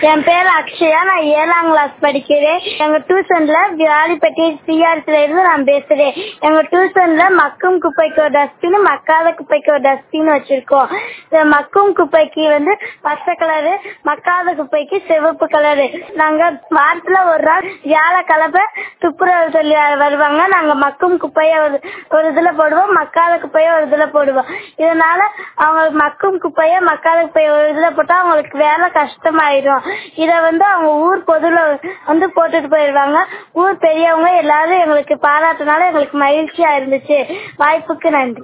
என் பேர் அக்ஷயா நான் ஏழாம் கிளாஸ் படிக்கிறேன் எங்க டியூஷன்ல வியாழிப்பட்டி சிஆர்சில இருந்து நான் பேசுறேன் எங்க டியூஷன்ல மக்கும் குப்பைக்கு ஒரு டஸ்ட்பின் மக்காத குப்பைக்கு ஒரு டஸ்ட்பின் வச்சிருக்கோம் இந்த மக்கும் குப்பைக்கு வந்து பச்சை கலரு மக்காத குப்பைக்கு சிவப்பு கலரு நாங்க வாரத்துல ஒரு நாள் வியாழக்கிழமை துப்புரவு சொல்லி வருவாங்க நாங்க மக்கும் குப்பைய ஒரு ஒரு இதுல போடுவோம் மக்காத குப்பைய ஒரு இதுல போடுவோம் இதனால அவங்க மக்கும் குப்பைய மக்காத குப்பைய ஒரு இதுல போட்டா அவங்களுக்கு வேலை கஷ்டமாயிடும் இத வந்து அவங்க ஊர் பொதுல வந்து போட்டுட்டு போயிடுவாங்க ஊர் பெரியவங்க எல்லாரும் எங்களுக்கு பாராட்டுனால எங்களுக்கு மகிழ்ச்சியா இருந்துச்சு வாய்ப்புக்கு நன்றி